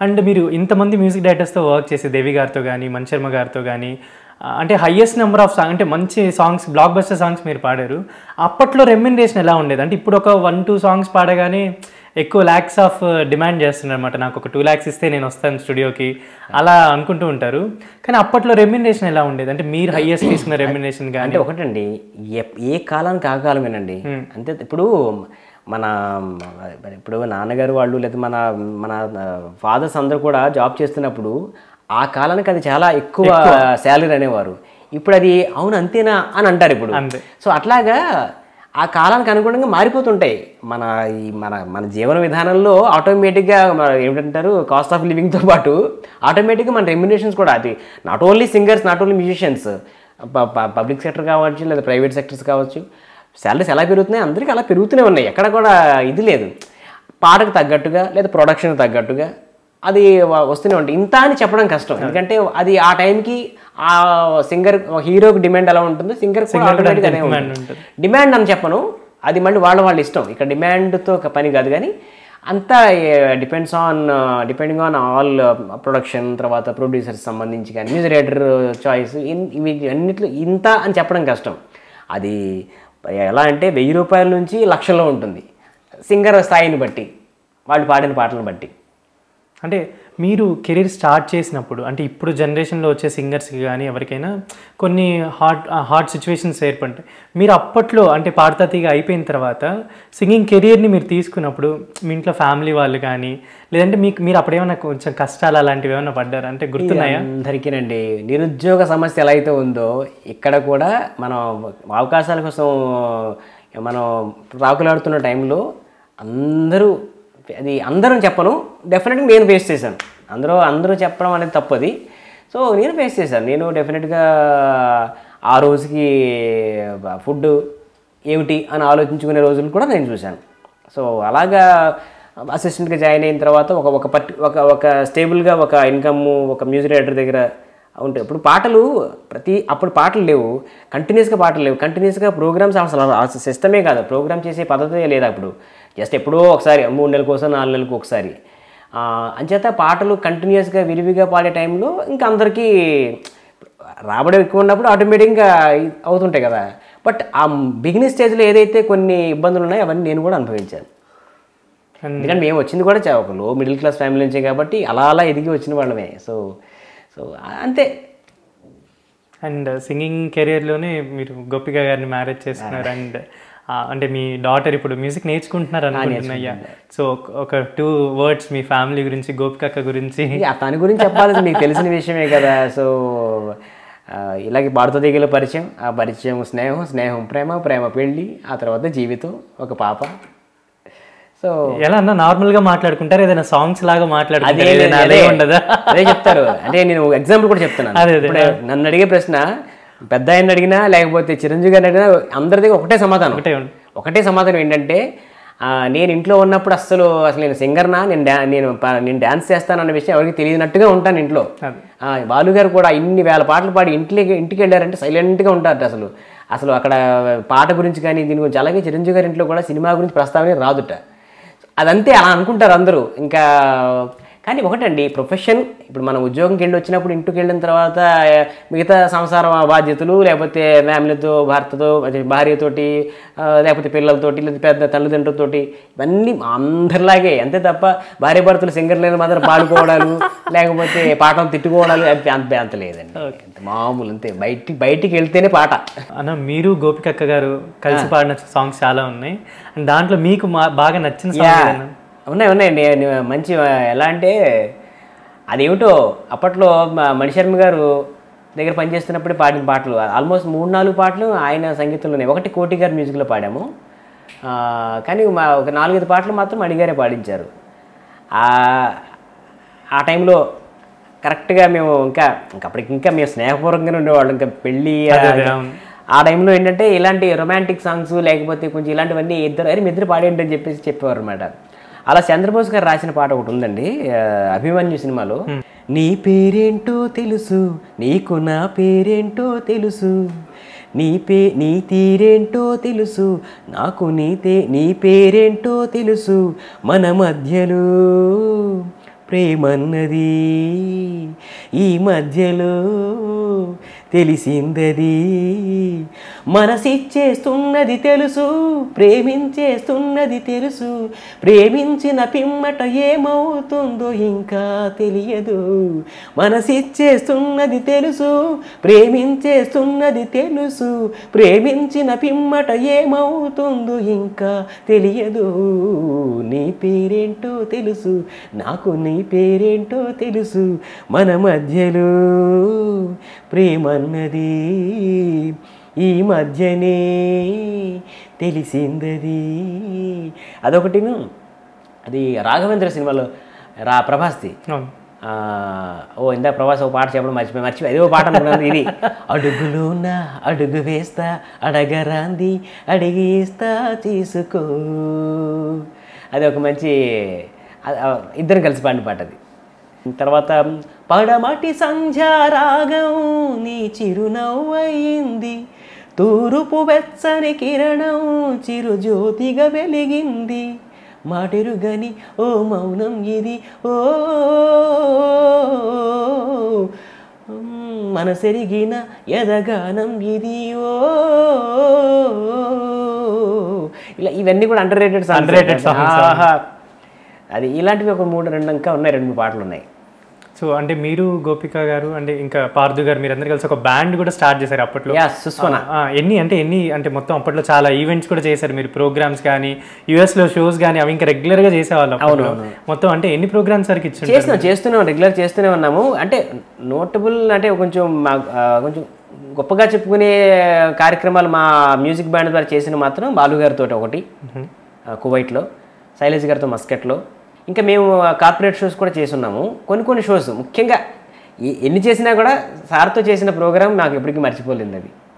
And మీరు ఇంతమంది music డైరెక్టర్స్తో work చేసి దేవి గారితో కానీ మణిశర్మ గారితో కానీ ఆ, అంటే హయ్యెస్ట్ నెంబర్ ఆఫ్ సాంగ్ అంటే మంచి సాంగ్స్ బ్లాక్ బస్టర్ సాంగ్స్ మీరు పాడారు అప్పట్లో రెమ్యునరేషన్ ఎలా ఉండేది అంటే ఇప్పుడు ఒక వన్ టూ సాంగ్స్ పాడగానే ఎక్కువ ల్యాక్స్ ఆఫ్ డిమాండ్ చేస్తున్నారు అనమాట నాకు ఒక టూ ల్యాక్స్ ఇస్తే నేను వస్తాను స్టూడియోకి అలా అనుకుంటూ ఉంటారు కానీ అప్పట్లో రెమ్యునరేషన్ ఎలా ఉండేది అంటే మీరు హయ్యెస్ట్ తీసుకున్న రెమ్యునరేషన్ కానీ అంటే ఒకటండి ఏ ఏ కాలానికి ఆ కాలమేనండి అంతే ఇప్పుడు మన ఇప్పుడు నాన్నగారు వాళ్ళు లేదా మన మన ఫాదర్స్ అందరూ కూడా జాబ్ చేస్తున్నప్పుడు ఆ కాలానికి అది చాలా ఎక్కువ శాలరీ అనేవారు ఇప్పుడు అది అవును అంతేనా అని అంటారు ఇప్పుడు అంతే. సో అట్లాగా ఆ కాలానికి అనుగుణంగా మారిపోతుంటాయి మన ఈ మన మన జీవన విధానంలో ఆటోమేటిక్గా మన ఏమిటంటారు కాస్ట్ ఆఫ్ లివింగ్తో పాటు ఆటోమేటిక్గా మన రెమ్యునేషన్స్ కూడా అది not only singers not only musicians public sector కావచ్చు లేదా ప్రైవేట్ సెక్టర్స్ కావచ్చు శాలరీస్ ఎలా పెరుగుతున్నాయి అందరికీ అలా పెరుగుతూనే ఉన్నాయి ఎక్కడ కూడా ఇది లేదు పాటకు తగ్గట్టుగా లేదా ప్రొడక్షన్కి తగ్గట్టుగా అది వ- వస్తూనే ఉంటాయి ఇంత అని చెప్పడం కష్టం ఎందుకంటే అది ఆ టైంకి ఆ సింగర్ హీరోకి డిమాండ్ ఎలా ఉంటుందో సింగర్ demand ఉంటుంది. డిమాండ్ అని చెప్పను అది మళ్ళీ వాళ్ళ వాళ్ళ ఇష్టం ఇక్కడ డిమాండ్తో ఒక పని కాదు కానీ అంతా depends on depending on all production తర్వాత ప్రొడ్యూసర్స్ సంబంధించి కానీ మ్యూజిక్ డైరెక్టర్ చాయిస్ ఇవి అన్నిట్లో ఇంత అని చెప్పడం కష్టం అది ఎలా అంటే వెయ్యి రూపాయల నుంచి లక్షల్లో ఉంటుంది సింగర్ స్థాయిని బట్టి వాళ్ళు పాడిన పాటలను బట్టి అంటే మీరు కెరీర్ స్టార్ట్ చేసినప్పుడు అంటే ఇప్పుడు జనరేషన్లో వచ్చే సింగర్స్కి కానీ ఎవరికైనా కొన్ని హార్ట్ హార్ట్ సిచ్యువేషన్స్ ఏర్పడతాయి మీరు అప్పట్లో అంటే పాడతా తీగ అయిపోయిన తర్వాత సింగింగ్ కెరీర్ని మీరు తీసుకున్నప్పుడు మీ ఇంట్లో ఫ్యామిలీ వాళ్ళు కానీ లేదంటే మీకు మీరు అప్పుడేమైనా కొంచెం కష్టాలు అలాంటివి ఏమైనా పడ్డారా అంటే గుర్తున్నాయా అందరికీనండి నిరుద్యోగ సమస్య ఎలా అయితే ఉందో ఇక్కడ కూడా మనం అవకాశాల కోసం మనం రాకులాడుతున్న టైంలో అందరూ అది అందరం చెప్పను డెఫినెట్గా నేను ఫేస్ చేశాను అందరూ అందరూ చెప్పడం అనేది తప్పది సో నేను ఫేస్ చేశాను నేను డెఫినెట్గా ఆ రోజుకి ఫుడ్ ఏమిటి అని ఆలోచించుకునే రోజులు కూడా నేను చూశాను సో అలాగా అసిస్టెంట్గా జాయిన్ అయిన తర్వాత ఒక ఒక పర్టి ఒక ఒక స్టేబుల్గా ఒక ఇన్కమ్ ఒక మ్యూజిక్ డైరెక్టర్ దగ్గర ఉంటాయి ఇప్పుడు పాటలు ప్రతి అప్పుడు పాటలు లేవు కంటిన్యూస్గా పాటలు లేవు కంటిన్యూస్గా ప్రోగ్రామ్స్ అసలు ఆ సిస్టమే కాదు ప్రోగ్రామ్ చేసే పద్ధతే లేదు అప్పుడు జస్ట్ ఎప్పుడో ఒకసారి మూడు నెలల కోసం నాలుగు నెలలకు ఒకసారి ఆ, అంచేత పాటలు కంటిన్యూస్గా విరివిగా పాడే టైంలో ఇంకా అందరికీ రాబడి ఎక్కువ ఉన్నప్పుడు ఆటోమేటిక్గా అవుతుంటాయి కదా బట్ ఆ బిగినింగ్ స్టేజ్లో ఏదైతే కొన్ని ఇబ్బందులు ఉన్నాయో అవన్నీ నేను కూడా అనుభవించాను And- ఎందుకంటే మేము వచ్చింది కూడా చా- ఒక లో మిడిల్ క్లాస్ ఫ్యామిలీ నుంచే కాబట్టి అలా అలా ఎదిగి వచ్చిన వాళ్ళమే సో సో అంతే అండ్ సింగింగ్ కెరియర్లోనే మీరు గోపిక గారిని మ్యారేజ్ చేసుకున్నారు అండ్ అంటే మీ డాటర్ ఇప్పుడు మ్యూజిక్ నేర్చుకుంటున్నారు అనుకుంటున్నాయ్యా సో ఒక టూ వర్డ్స్ మీ ఫ్యామిలీ గురించి గోపిక అక్క గురించి ఇక తన గురించి చెప్పాల్సింది మీకు తెలిసిన విషయమే కదా సో ఆ, ఇలాగే భారత దిగుల పరిచయం ఆ పరిచయం స్నేహం స్నేహం ప్రేమ ప్రేమ పెళ్ళి ఆ తర్వాత జీవితం ఒక పాప సో ఎలా అన్న నార్మల్ గా మాట్లాడుకుంటారు ఏదైనా సాంగ్స్ లాగా అదే మాట్లాడుకుంటారు ఏదైనా అదే అదే ఉండదా అదే చెప్తారు అంటే నేను ఎగ్జాంపుల్ కూడా చెప్తున్నాను అదే, అదే. ఇప్పుడు నన్ను అడిగే ప్రశ్న పెద్ద ఆయన అడిగినా లేకపోతే చిరంజీవి గారిని అడిగినా అందరి దగ్గర ఒకటే సమాధానం ఒకటే ఉంది. ఒకటే సమాధానం ఏంటంటే ఆ, నేను ఇంట్లో ఉన్నప్పుడు అస్సలు అసలు నేను సింగర్నా నేను డా నేను ప- నేను డ్యాన్స్ చేస్తానన్న విషయం ఎవరికి తెలియనట్టుగా ఉంటాను ఇంట్లో అదే. ఆ, బాలు గారు కూడా ఇన్ని వేల పాటలు పాడి ఇంటికి ఇంటికి వెళ్ళారంటే సైలెంట్గా ఉంటారట అసలు అసలు అక్కడ పాట గురించి కానీ దీని గురించి అలాగే చిరంజీవి గారి ఇంట్లో కూడా సినిమా గురించి ప్రస్తావనే రాదుట అదంతే అలా అనుకుంటారు అందరూ ఇంకా కానీ ఒకటండి ప్రొఫెషన్ ఇప్పుడు మనం ఉద్యోగంకి వెళ్ళి వచ్చినప్పుడు ఇంటికి వెళ్ళిన తర్వాత ఆ, మిగతా సంసార బాధ్యతలు లేకపోతే ఫ్యామిలీతో భర్తతో అదే భార్యతోటి ఆ, లేకపోతే పిల్లలతోటి లేదా పెద్ద తల్లిదండ్రులతోటి ఇవన్నీ అందరిలాగే అంతే తప్ప భార్య భర్తలు సింగర్లు మాత్రం పాడుకోవడాలు లేకపోతే పాటలు తిట్టుకోవడాలు అంతే అంత అంత లేదండి అంత మామూలు అంతే బయటికి బయటికి వెళ్తేనే పాట అన్న మీరు గోపిక అక్క గారు కలిసి పాడిన సాంగ్స్ చాలా ఉన్నాయి అండ్ దాంట్లో మీకు మా- బాగా నచ్చిన సాంగ్ యా. ఏదైనా? ఉన్నాయి ఉన్నాయండి నేను మంచి ఎలా అంటే అదేమిటో అప్పట్లో మ- మణిశర్మ గారు దగ్గర పనిచేస్తున్నప్పుడే పాడిన పాటలు ఆల్మోస్ట్ మూడు నాలుగు పాటలు ఆయన సంగీతంలో ఉన్నాయి ఒకటి కోటి గారి మ్యూజిక్లో పాడాము ఆ, కానీ మా ఒక నాలుగైదు పాటలు మాత్రం మణిగారే పాడించారు ఆ ఆ టైంలో కరెక్ట్గా మేము ఇంకా ఇంకా అప్పటికి ఇంకా మేము స్నేహపూర్వకంగానే ఉండేవాళ్ళం ఇంకా పెళ్ళి అదే, అదే, అవును. ఆ టైంలో ఏంటంటే ఇలాంటి రొమాంటిక్ సాంగ్స్ లేకపోతే కొంచెం ఇలాంటివన్నీ ఇద్దరు అరే మీ ఇద్దరు పాడేంటి అని చెప్పేసి చెప్పేవారు అనమాట అలా చంద్రబోస్ గారు రాసిన పాట ఒకటి ఉందండి ఆ, అభిమన్యు సినిమాలో నీ పేరేంటో తెలుసు నీకు నా పేరేంటో తెలుసు నీ పే నీ తీరేంటో తెలుసు నాకు నీ తే నీ పేరేంటో తెలుసు మన మధ్యలో ప్రేమన్నది ఈ మధ్యలో తెలిసిందది మనసిచ్చేస్తున్నది తెలుసు ప్రేమించేస్తున్నది తెలుసు ప్రేమించిన పిమ్మట ఏమవుతుందో ఇంకా తెలియదు మనసిచ్చేస్తున్నది తెలుసు ప్రేమించేస్తున్నది తెలుసు ప్రేమించిన పిమ్మట ఏమవుతుందో ఇంకా తెలియదు నీ పేరేంటో తెలుసు నాకు నీ పేరేంటో తెలుసు మన మధ్యలో ప్రేమన్నది ఈ మధ్యనే తెలిసిందది అదొకటిను అది రాఘవేంద్ర సినిమాలో రా ప్రభాస్ది అవును ఆ, ఓ ఇందా ప్రభాస్ ఒక పాట చెప్పడం మర్చిపోయి మర్చిపోయి అదే పాట అనుకున్నాను ఇది అడుగులోన అడుగు వేస్తా అడగరాంది అడిగేస్తా తీసుకో అది ఒక మంచి ఆ- ఆ, ఇద్దరు కలిసి పాడిన పాట అది తర్వాత పడమటి సంధ్యారాగం నీ చిరునవ్వయింది తూరుపు వెచ్చని కిరణం చిరుజ్యోతిగా వెలిగింది మాటెరుగని ఓ మౌనం ఇది ఓ మనసెరిగిన ఎదగానం ఇది ఓ ఇలా ఇవన్నీ కూడా అండర్ రేటెడ్ Underrated songs. అది ఇలాంటివి ఒక మూడు రెండు ఇంకా ఉన్నాయి రెండు మూడు పాటలు ఉన్నాయి సో అంటే మీరు గోపిక గారు అంటే ఇంకా పార్థు గారు మీరు అందరు కలిసి ఒక బ్యాండ్ కూడా స్టార్ట్ చేశారు అప్పట్లో యా సుస్వన ఆ, ఎన్ని అంటే ఎన్ని అంటే మొత్తం అప్పట్లో చాలా ఈవెంట్స్ కూడా చేశారు మీరు ప్రోగ్రామ్స్ కానీ యుఎస్ లో షోస్ కానీ అవి ఇంకా రెగ్యులర్ గా చేసేవాళ్ళు అప్పట్లో. మొత్తం అంటే ఎన్ని ప్రోగ్రామ్స్ వరకు ఇచ్చి చేస్తున్నాం చేస్తున్నాం రెగ్యులర్ చేస్తూనే ఉన్నాము అంటే నోటబుల్ అంటే కొంచెం మా ఆ, కొంచెం గొప్పగా చెప్పుకునే కార్యక్రమాలు మా మ్యూజిక్ బ్యాండ్ ద్వారా చేసిన మాత్రం బాలు గారితో ఒకటి ఆ, కువైట్లో శైలేష్ గారితో మస్కెట్లో ఇంకా మేము కార్పొరేట్ షోస్ కూడా చేస్తున్నాము కొన్ని కొన్ని షోస్ ముఖ్యంగా ఎ- ఎన్ని చేసినా కూడా సార్తో చేసిన ప్రోగ్రామ్ నాకు ఎప్పటికీ మర్చిపోలేదు అది